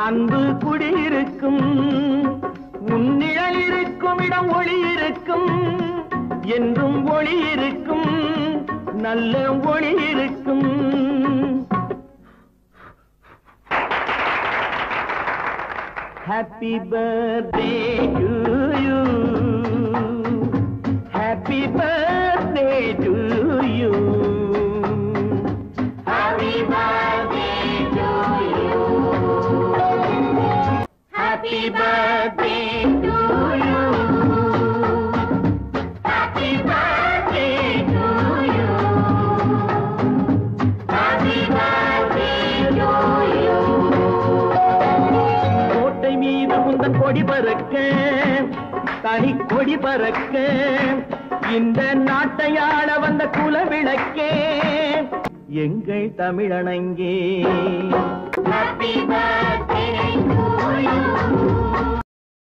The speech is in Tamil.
அன்பு குடியிருக்கும் உன் நிழல் இருக்கும் இடம் ஒளி இருக்கும் என்றும் ஒளி இருக்கும் நல்ல ஒளி இருக்கும் happy birthday to you happy birthday to you Happy birthday to you. Happy birthday to you. Happy birthday to you. Happy birthday to you. கோட்டை மீது முந்தன் கொடி பறக்க தனி கொடி பறக்க இந்த நாட்டை ஆள வந்த குலவிளக்கே எங்கள் தமிழனங்கே Happy birthday to you.